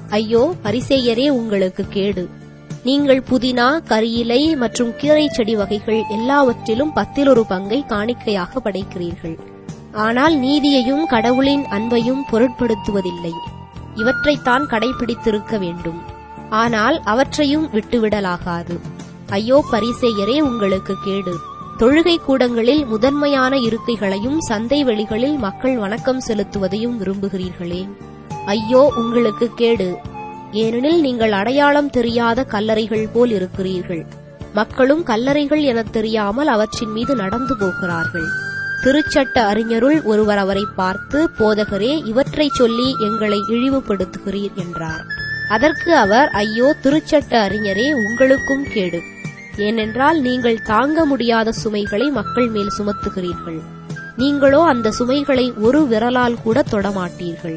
ஐயோ பரிசேயரே உங்களுக்கு கேடு நீங்கள் புதினா கரியிலை மற்றும் கீரை செடி வகைகள் எல்லாவற்றிலும் பத்தில் ஒரு பங்கை காணிக்கையாக படைக்கிறீர்கள் ஆனால் நீதியையும் கடவுளின் அன்பையும் பொருட்படுத்துவதில்லை இவற்றைத்தான் கடைபிடித்திருக்க வேண்டும் ஆனால் அவற்றையும் விட்டுவிடலாகாது ஐயோ பரிசேயரே உங்களுக்கு கேடு தொழுகை கூடங்களில் முதன்மையான இருக்கைகளையும் சந்தை வெளிகளில் மக்கள் வணக்கம் செலுத்துவதையும் விரும்புகிறீர்களே ஐயோ உங்களுக்கு கேடு ஏனெனில் நீங்கள் அடையாளம் தெரியாத கல்லறைகள் போல் இருக்கிறீர்கள் மக்களும் கல்லறைகள் எனத் தெரியாமல் அவற்றின் மீது நடந்து போகிறார்கள் திருச்சட்ட அறிஞருள் ஒருவர் அவரை பார்த்து போதகரே இவற்றைச் சொல்லி எங்களை இழிவுபடுத்துகிறீர் என்றார் அதற்கு அவர் ஐயோ திருச்சட்ட அறிஞரே உங்களுக்கும் கேடு ஏனென்றால் நீங்கள் தாங்க முடியாத சுமைகளை மக்கள் மேல் சுமத்துகிறீர்கள் நீங்களோ அந்த சுமைகளை ஒரு விரலால் கூட தொடமாட்டீர்கள்